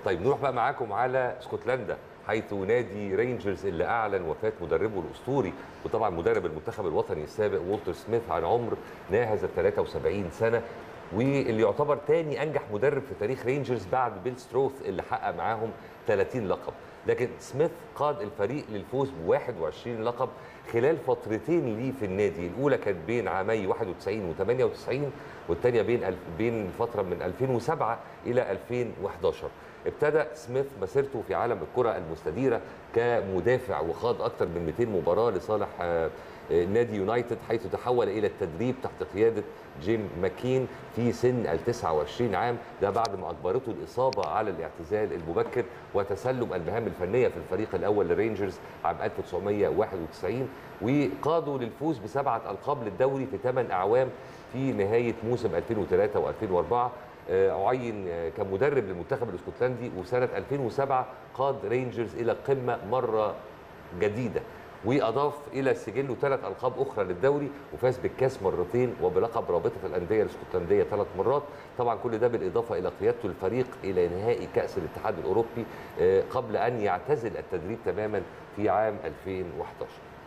طيب نروح بقى معاكم على اسكتلندا حيث نادي رينجرز اللي اعلن وفاه مدربه الاسطوري وطبعا مدرب المنتخب الوطني السابق وولتر سميث عن عمر ناهز ال 73 سنه واللي يعتبر تاني انجح مدرب في تاريخ رينجرز بعد بيل ستروث اللي حقق معاهم 30 لقب لكن سميث قاد الفريق للفوز ب 21 لقب خلال فترتين ليه في النادي الاولى كانت بين عامي 91 و98 والثانيه بين الف- بين فتره من 2007 الى 2011 ابتدى سميث مسيرته في عالم الكره المستديره كمدافع وخاض اكثر من 200 مباراه لصالح آه، آه، نادي يونايتد حيث تحول الى التدريب تحت قياده جيم ماكين في سن ال 29 عام ده بعد ما اجبرته الاصابه على الاعتزال المبكر وتسلم المهام الفنيه في الفريق الاول للرينجرز عام 1991 وقادوا للفوز بسبعه القاب للدوري في ثمان اعوام في نهايه موسم 2003 و2004 آه، عين آه، كمدرب للمنتخب الاسكتلندي وسنه 2007 قاد رينجرز الى القمه مره جديده واضاف الى سجله ثلاث القاب اخرى للدوري وفاز بالكاس مرتين وبلقب رابطه الانديه الاسكتلنديه ثلاث مرات طبعا كل ده بالاضافه الى قيادته الفريق الى نهائي كاس الاتحاد الاوروبي آه، قبل ان يعتزل التدريب تماما في عام 2011